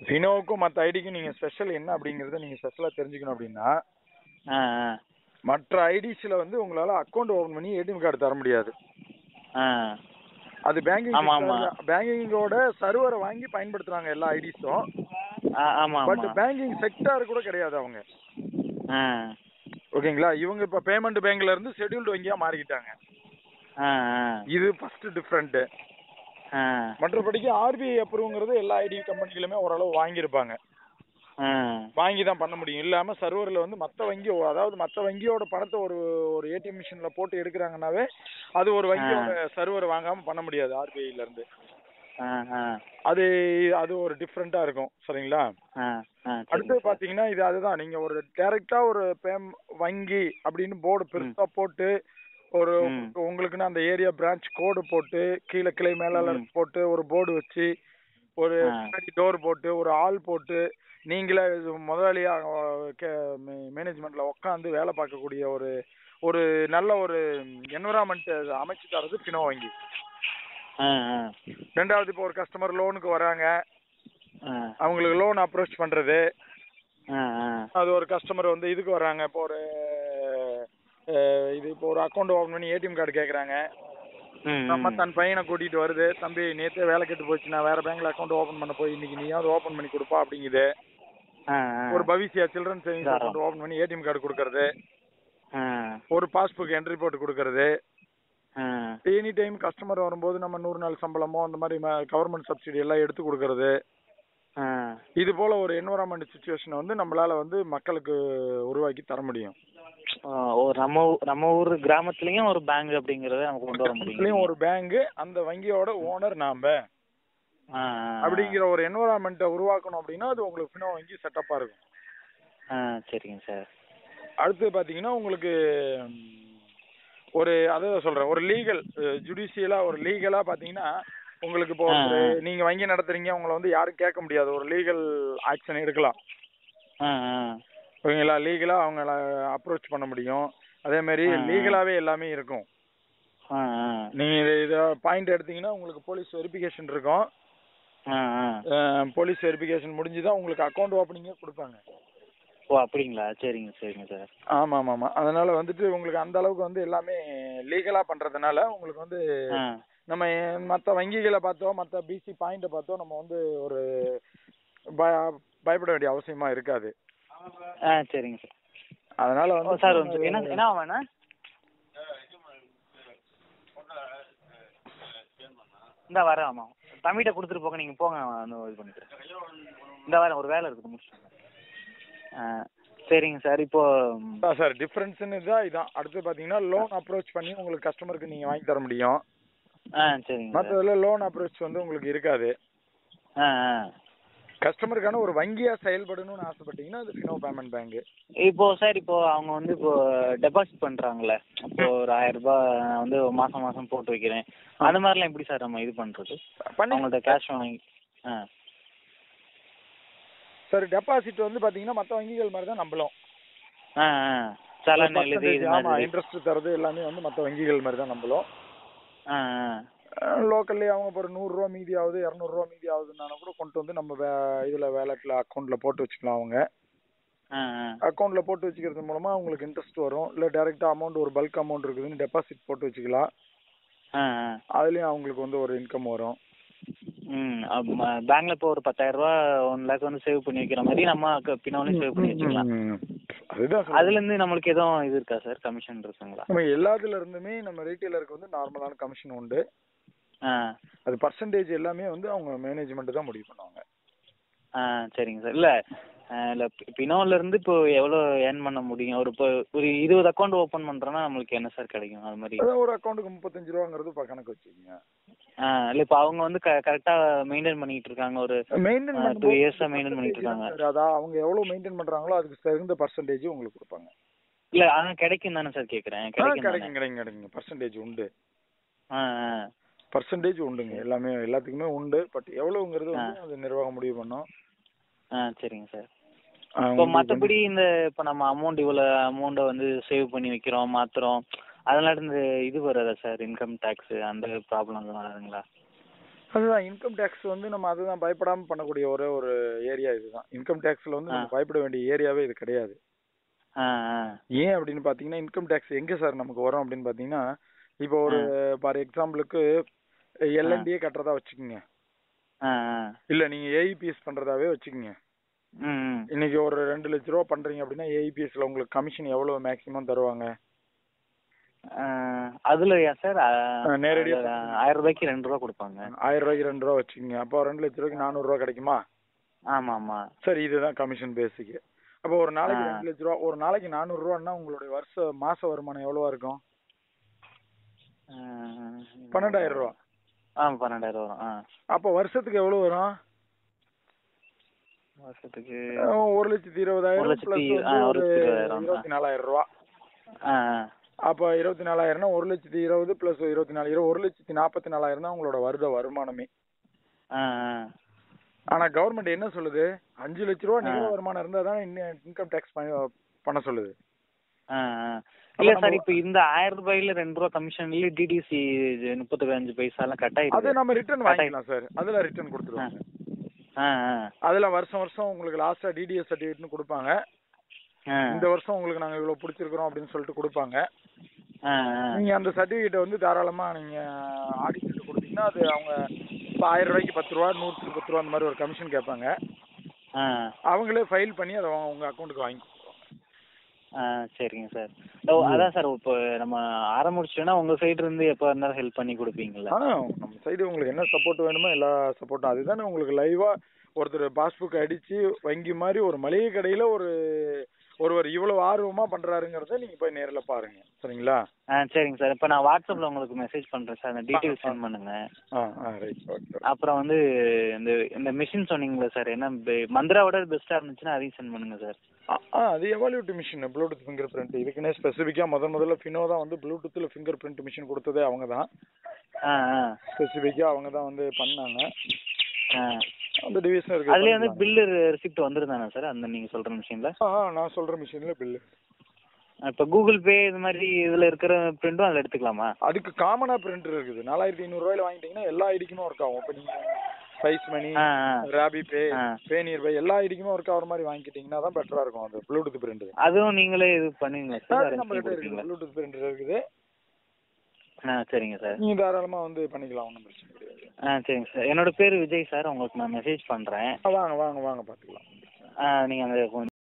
ஃபினோவுக்கும் மற்ற ஐடிக்கும் நீங்க ஸ்பெஷல் என்ன அப்படிங்கறத நீங்க ஸ்பெஷலா தெரிஞ்சுக்கணும் அப்படின்னா ஆ ஆ மற்ற ஐடிஸ்ல வந்து உங்களால அக்கௌண்ட் ஓபன் பண்ணி ஏடிஎம் கார்டு தர முடியாது ஆ அது பேங்கிங் ஆமா, ஆமா. பேங்கிங்கோட சர்வரை வாங்கி பயன்படுத்துறாங்க எல்லா ஐடிஸும் ஆ ஆமாம் பட் ஆமாம் பேங்கிங் செக்டார் கூட கிடையாது அவங்க ஆ ஓகேங்களா இவங்க இப்ப பேமெண்ட் பேங்க்ல இருந்து ஷெட்யூல்டு வங்கியா மாறிக்கிட்டாங்க ஆ ஆ இது ஃபர்ஸ்ட் டிஃப்ரெண்ட் ஆ மற்றபடிக்கு ஆர்பிஐ அப்ரூவ்ங்கிறது எல்லா ஐடி கம்பெனிகளுமே ஓரளவு வாங்கியிருப்பாங்க ஆ வாங்கி தான் பண்ண முடியும் இல்லாம சர்வர்ல வந்து மத்த வங்கி அதாவது மத்த வங்கியோட பணத்தை ஒரு ஒரு ஏடிஎம் மிஷின்ல போட்டு எடுக்கிறாங்கன்னாவே அது ஒரு வங்கியோட சர்வர் வாங்காம பண்ண முடியாது ஆர்பிஐல இருந்து ஆ ஆ அது அது ஒரு டிஃப்ரெண்டா இருக்கும் சரிங்களா ஆ ஆ அடுத்து பாத்தீங்கன்னா இது அதுதான் நீங்க ஒரு டைரக்டா ஒரு பேம் வங்கி அப்படின்னு போர்டு பெருசா போட்டு ஒரு ம். உங்களுக்குன்னு அந்த ஏரியா பிரான்ச் கோடு போட்டு கீழே கிளை மேலாளர் ம். போட்டு ஒரு போர்டு வச்சு ஒரு ஆ. டோர் போட்டு ஒரு ஆள் போட்டு நீங்களே இது முதலாளியா மேனேஜ்மெண்ட்ல உட்காந்து வேலை பார்க்கக்கூடிய ஒரு ஒரு நல்ல ஒரு என்வரான்மெண்ட் அமைச்சு தரது பினோ வங்கி ஆ ஆ ரெண்டாவது இப்போ ஒரு கஸ்டமர் லோனுக்கு வராங்க ஆ அவங்களுக்கு லோன் அப்ரோச் பண்றது ஆ ஆ அது ஒரு கஸ்டமர் வந்து இதுக்கு வர்றாங்க இப்போ ஒரு அஹ், இது இப்போ ஒரு அக்கௌண்ட் ஓபன் பண்ணி ஏடிஎம் கார்டு கேக்குறாங்க ம் நம்ம ம். தன் பையனை கூட்டிட்டு வருது தம்பி நேத்தே வேலை கெட்டு போச்சு நான் வேற பேங்க்ல அக்கௌண்ட் ஓபன் பண்ண போய் இன்னைக்கு நீயாவது ஓபன் பண்ணி கொடுப்பா அப்படிங்குது ஆ ஆ ஒரு பவிசியா சில்ட்ரன் சேவிங்ஸ் தாராளம். அக்கௌண்ட் ஓபன் பண்ணி ஏடிஎம் கார்டு கொடுக்கறது ஆ ஒரு பாஸ்புக் என்ட்ரி போட்டு கொடுக்கறது ஆ எனி டைம் கஸ்டமர் வரும்போது நம்ம நூறு நாள் சம்பளமோ அந்த மாதிரி கவர்மெண்ட் சப்சிடி எல்லாம் எடுத்து கொடுக்கறது ஆ இது போல ஒரு என்வரான்மெண்ட் சுச்சுவேஷனை வந்து நம்மளால வந்து மக்களுக்கு உருவாக்கி தர முடியும் ஆ, ஒரு நம்ம ஊ- நம்ம ஊர் கிராமத்துலயும் ஒரு பேங்க் அப்படிங்கறத நம்ம கொண்டு வர முடியும் இதுலயும் ஒரு பேங்க் அந்த வங்கியோட ஓனர் நாம ஆ, ஆ, அப்படிங்கிற ஒரு என்வரான்மெண்ட்டை உருவாக்கணும் அப்படின்னா அது உங்களுக்கு பின்னோ வங்கி செட்டப்பா இருக்கும் ஆ சரிங்க சார் அடுத்து பாத்தீங்கன்னா உங்களுக்கு ம், ஒரு அதான் சொல்றேன் ஒரு லீகல் ஜுடிஷியலா ஒரு லீகலா பாத்தீங்கன்னா உங்களுக்கு இப்போ ஒரு ஆ. நீங்க வங்கி நடத்துறீங்க உங்களை வந்து யாரும் கேட்க முடியாது ஒரு லீகல் ஆக்ஷன் எடுக்கலாம் ஆ ஆ ஓகேங்களா லீகலா அவங்கள அப்ரோச் பண்ண முடியும் அதே மாதிரி ஆ. லீகலாவே எல்லாமே இருக்கும் ஆ ஆ நீங்க இத- இத பாயிண்ட் எடுத்தீங்கன்னா உங்களுக்கு போலீஸ் வெரிஃபிகேஷன் இருக்கும் ஆ ஆ போலீஸ் வெரிஃபிகேஷன் முடிஞ்சுதான் உங்களுக்கு அக்கௌண்ட் ஓப்பனிங்கே கொடுப்பாங்க ஓ அப்படிங்களா சரிங்க சரிங்க சார் ஆமா ஆமா ஆமா அதனால வந்துட்டு உங்களுக்கு அந்த அளவுக்கு வந்து எல்லாமே லீகலா பண்றதுனால உங்களுக்கு வந்து ஆ நம்ம மற்ற வங்கிகளை பார்த்தோ மற்ற பிசி பாயிண்ட பார்த்தோ நம்ம வந்து ஒரு பய- பயப்பட வேண்டிய அவசியமா இருக்காது ஆ சரிங்க சார் அதனால ஓ வந்து சார் வந்து என்ன என்ன வேணா இந்த வரேன் ஆமாம் தம்பிகிட்ட கொடுத்துட்டு போங்க நீங்கள் போங்க நான் வந்து இது பண்ணிக்கிறேன் இந்த வரேன் ஒரு வேலை இருக்குது முடிச்சுட்டு ஆ சரிங்க சார் இப்போ ம், அதான் சார் டிஃபரன்ஸ்னு இதான் இதான் அடுத்து பாத்தீங்கன்னா லோன் அப்ரோச் பண்ணி உங்களுக்கு கஸ்டமருக்கு நீங்க வாங்கி தர முடியும் ஆ சரிங்க சார் மற்றதுல லோன் அப்ரோச் வந்து உங்களுக்கு இருக்காது ஆ ஆ கஸ்டமருக்கான ஒரு வங்கியா செயல்படணும்னு ஆசைப்பட்டீங்கன்னா அது ஃபினோ பேமெண்ட் பேங்க் இப்போ சார் இப்போ அவங்க வந்து இப்போ டெபாசிட் பண்றாங்கல்ல இப்போ ஒரு ஆயிரம் ரூபாய் நான் வந்து மாசம் மாசம் போட்டு வைக்கிறேன் அந்த மாதிரிலாம் எப்படி சார் நம்ம இது பண்றது பண்ணி அவங்கள்ட்ட கேஷ் வாங்கி ஆ சார் டெபாசிட் வந்து பாத்தீங்கன்னா மற்ற வங்கிகள் மாதிரி தான் நம்பலாம் ஆ ஆ சலான் எழுதி இது ஆமா மாதிரி இன்ட்ரெஸ்ட் தரது எல்லாமே வந்து மற்ற வங்கிகள் மாதிரி தான் நம்பலாம் ஆ ஆ லோக்கல்லே அவங்க இப்போ ஒரு நூறுரூவா மீதி ஆகுது இரநூறுவா மீதி ஆகுதுன்னா கூட கொண்டு வந்து நம்ம வே இதில் வேலெட்டில் அக்கௌண்ட்டில் போட்டு வச்சுக்கலாம் அவங்க ஆ ஆ அக்கௌண்ட்டில் போட்டு வச்சுக்கிறது மூலமாக அவங்களுக்கு இன்ட்ரெஸ்ட் வரும் இல்லை டேரெக்டாக அமௌண்ட் ஒரு பல்க் அமௌண்ட் இருக்குதுன்னு டெபாசிட் போட்டு வச்சுக்கலாம் ஆ ஆ அதுலேயும் அவங்களுக்கு வந்து ஒரு இன்கம் வரும் ம் பேங்க்ல இப்போ ஒரு பத்தாயிரம் ரூபா ஒன் லேக் வந்து சேவ் பண்ணி வைக்கிற மாதிரி நம்ம பின்னாலும் சேவ் பண்ணி வச்சுக்கலாம் ம். அதுதான் சொல்றேன். அதுல இருந்து நம்மளுக்கு எதுவும் இது இருக்கா சார் கமிஷன் இருக்குங்களா நம்ம எல்லாத்துல இருந்துமே நம்ம ரீட்டைலருக்கு வந்து நார்மலான கமிஷன் உண்டு ஆ அது பர்சன்டேஜ் எல்லாமே வந்து அவங்க மேனேஜ்மெண்ட் தான் முடிவு பண்ணுவாங்க ஆ சரிங்க சார் இல்ல ஆ, இல்ல பி- பினோல இருந்து இப்போ எவ்வளோ ஏர்ன் பண்ண முடியும் ஒரு இப்போ ஒரு இருபது அக்கௌண்ட் ஓபன் பண்றோம்னா நம்மளுக்கு என்ன சார் கிடைக்கும் அது மாதிரி அதான் ஒரு அக்கௌண்ட்டுக்கு முப்பத்தஞ்சு ரூபாங்கிறது இப்போ கணக்கு வச்சுக்கோங்க ஆ இல்ல இப்போ அவங்க வந்து கரெக்டா மெயின்டைன் பண்ணிட்டு இருக்காங்க ஒரு மெயின்டைன் ஆ, two years ஆ maintain பண்ணிட்டு இருக்காங்க. அதான் அவங்க எவ்வளவு மெயின்டைன் பண்றாங்களோ அதுக்கு தகுந்த பர்சன்டேஜ் உங்களுக்கு கொடுப்பாங்க இல்ல ஆனா கிடைக்கும் தானே சார் கேக்குறேன் ஆ, கிடைக்கும் தானே கிடைக்கும் கிடைக்கும் கிடைக்குங்க பர்சன்டேஜ் உண்டு ஆ ஆ பர்சன்டேஜ் உண்டுங்க எல்லாமே எல்லாத்துக்குமே உண்டு பட் எவ்வளவுங்கிறது வந்து ஆ. அது நிர்வாகம் முடிவு பண்ணும் ஆ சரிங்க சார் ஆ, இப்போ உங்களுக்கு மத்தபடி இந்த இப்போ நம்ம அமௌண்ட் இவ்வளோ அமௌண்ட்டை வந்து சேவ் பண்ணி வைக்கிறோம் மாத்துறோம் அதனால இந்த இது வராதா சார் இன்கம் டேக்ஸ் அந்த ப்ராப்ளம் வராதுங்களா அதுதான் இன்கம் டேக்ஸ் வந்து நம்ம அதுதான் பயப்படாம பண்ணக்கூடிய ஒரே ஒரு ஏரியா இதுதான் இன்கம் டேக்ஸ்ல வந்து நம்ம பயப்பட வேண்டிய ஏரியாவே இது கிடையாது ஆ ஆ ஏன் அப்படின்னு பாத்தீங்கன்னா இன்கம் டேக்ஸ் எங்க சார் நமக்கு வரும் அப்படின்னு பாத்தீங்கன்னா இப்போ ஒரு ஃபார் எக்ஸாம்பிளுக்கு எல்என்டியே கட்டுறதா வச்சுக்கோங்க ஆ ஆ இல்ல நீங்க ஏஇபிஎஸ் பண்றதாவே வச்சுக்கோங்க ம் ம் இன்னைக்கு ஒரு ரெண்டு லட்ச ரூபா பண்றீங்க அப்படின்னா ஏஇபிஎஸ்ல உங்களுக்கு கமிஷன் எவ்வளவு மேக்ஸிமம் தருவாங்க ஆ, அதுலயா சார் ஆ, நேரடியா ஆயிரம் ரூபாய்க்கு ரெண்டு ரூபா கொடுப்பாங்க ஆயிரம் ரூபாய்க்கு ரெண்டு ரூபா வச்சுக்கோங்க அப்போ ரெண்டு லட்ச ரூபாய்க்கு நானூறு ரூபா கிடைக்குமா ஆமா ஆமா சரி இதுதான் கமிஷன் பேசிக் அப்போ ஒரு நாளைக்கு ஆ. ரெண்டு லட்ச ரூபா ஒரு நாளைக்கு நானூறு ரூபான்னா உங்களுடைய வருஷ மாச வருமானம் எவ்வளவா இருக்கும் ஆ, பன்னெண்டாயிரம் ரூபா ஆ பன்னெண்டாயிரம் வரும் ஆ அப்போ வருஷத்துக்கு எவ்வளவு வரும் வருஷத்துக்கு அஹ் ஒரு லட்சத்தி ஒரு இருபதாயிரம் லட்சத்தி பிளஸ் ஆ, வந்து ஒரு ஒரு லட்சத்தி இருபதாயிரம். இருபத்தி நாலாயிரம் ரூபா ஆ அப்போ இருபத்தி நாலாயிரம்னா ஒரு லட்சத்தி இருபது பிளஸ் இருபத்தி நாலு இருபது ஒரு லட்சத்தி நாற்பத்தி நாலாயிரம் தான் உங்களோட வருட வருமானமே ஆ ஆ ஆனா கவர்மெண்ட் என்ன சொல்லுது அஞ்சு லட்ச ரூபா நிகர ஆ. வருமானம் இருந்தா தான் இன்கம் டேக்ஸ் பண்ண சொல்லுது ஆ ஆ. இல்ல அப்ப சார் நம்ம- இப்ப இந்த ஆயிரம் ரூபாயில ரெண்டு ரூபா கமிஷன்ல டிடிசி முப்பத்தி அஞ்சு பைசா எல்லாம் கட் அது ஆயிடுது நம்ம ரிட்டர்ன் Cut வாங்கிக்கலாம் சார் அதுல ரிட்டர்ன் கொடுத்துருவாங்க ஆ ஆ அதுல வருஷம் வருஷம் உங்களுக்கு லாஸ்டா டிடிஎஸ் சர்டிஃபிகேட்னு கொடுப்பாங்க ஆ இந்த வருஷம் உங்களுக்கு நாங்க இவ்வளவு பிடிச்சிருக்கிறோம் அப்படின்னு சொல்லிட்டு கொடுப்பாங்க ஆ ஆ. நீங்க அந்த சர்டிஃபிகேட்டை வந்து தாராளமா நீங்க ஆடிட்டு கொடுத்தீங்கன்னா அது அவங்க இப்போ ஆயிரம் ரூபாய்க்கு பத்து ரூபா நூற்றுக்கு பத்து ரூபா அந்த மாதிரி ஒரு கமிஷன் கேட்பாங்க ஆ அவங்களே ஃபைல் பண்ணி அதை அவங்க- உங்க அக்கௌண்ட்டுக்கு வாங்கி கொடுத்துருவாங்க ஆ சரிங்க சார் ஓ அதான் சார் இப்போ நம்ம ஆரம்பிச்சிட்டோன்னா உங்க சைடு இருந்து எப்போ இருந்தாலும் ஹெல்ப் பண்ணி கொடுப்பீங்களா ஆனா நம்ம சைடு உங்களுக்கு என்ன சப்போர்ட் வேணுமோ எல்லா சப்போர்ட்டும் அதுதானே உங்களுக்கு லைவா ஒருத்தர் பாஸ்புக் அடிச்சு வங்கி மாதிரி ஒரு மளிகை கடையில ஒரு ஒருவர் இவ்வளவு ஆர்வமா பண்றாருங்கிறத நீங்க போய் நேர்ல பாருங்க சரிங்களா ஆ சரிங்க சார் இப்போ நான் வாட்ஸ்அப்ல உங்களுக்கு மெசேஜ் பண்றேன் சார் அந்த டீட்டெயில்ஸ் சென்ட் பண்ணுங்க ஆ ஆ ரைட் ஓகே அப்புறம் வந்து இந்த இந்த மிஷின் சொன்னீங்களே சார் என்ன பெ- மந்த்ராவோட பெஸ்ட்டாக இருந்துச்சுன்னா அதையும் சென்ட் பண்ணுங்க சார் ஆ அது evaluate machine bluetooth fingerprint இதுக்குன்னே ஸ்பெசிஃபிக்காக முதல் முதல்ல ஃபினோ தான் வந்து ப்ளூடூத்தில் ஃபிங்கர் பிரிண்ட் மிஷின் கொடுத்ததே அவங்க தான் ஆ ஆ ஸ்பெசிஃபிக்காக அவங்க தான் வந்து பண்ணாங்க ஆ அந்த டிவிஷன் இருக்கு அதுலேயே வந்து பில்லு ரிசிப்ட் வந்துருந்தானே சார் அந்த நீங்கள் சொல்கிற மிஷினில் ஆ நான் சொல்ற மிஷினில் பில்லு இப்போ கூகுள் பே இது மாதிரி இதில் இருக்கிற பிரிண்ட்டும் அதில் எடுத்துக்கலாமா அதுக்கு காமனாக பிரிண்ட் இருக்குது நாலாயிரத்தி ஐநூறுரூவாயில வாங்கிட்டீங்கன்னா எல்லா ஐடிக்குமே ஒர்க் ஆகும் இப்போ நீங்கள் ஸ்பைஸ் மணி ஆ ஆ ராபி பே ஆ. பே நியர் பை எல்லா ஐடிக்குமே ஒர்க் ஆகிற மாதிரி வாங்கிக்கிட்டீங்கன்னா தான் பெட்டராக இருக்கும் அது ப்ளூடூத் பிரிண்ட் அதுவும் நீங்களே இது பண்ணுவீங்களா சார் அரேஞ்ச் நம்ம பண்ணி கிட்ட இருக்குது கொடுப்பீங்களா ப்ளூடூத் பிரிண்ட் இருக்குது ஆ சரிங்க சார் நீங்கள் தாராளமாக வந்து பண்ணிக்கலாம் ஒன்றும் பிரச்சனை கிடையாது ஆ சரிங்க சார் என்னோட பேர் விஜய் சார் உங்களுக்கு நான் மெசேஜ் பண்ணுறேன் ஆ, வாங்க வாங்க வாங்க பார்த்துக்கலாம் நீங்கள் அந்த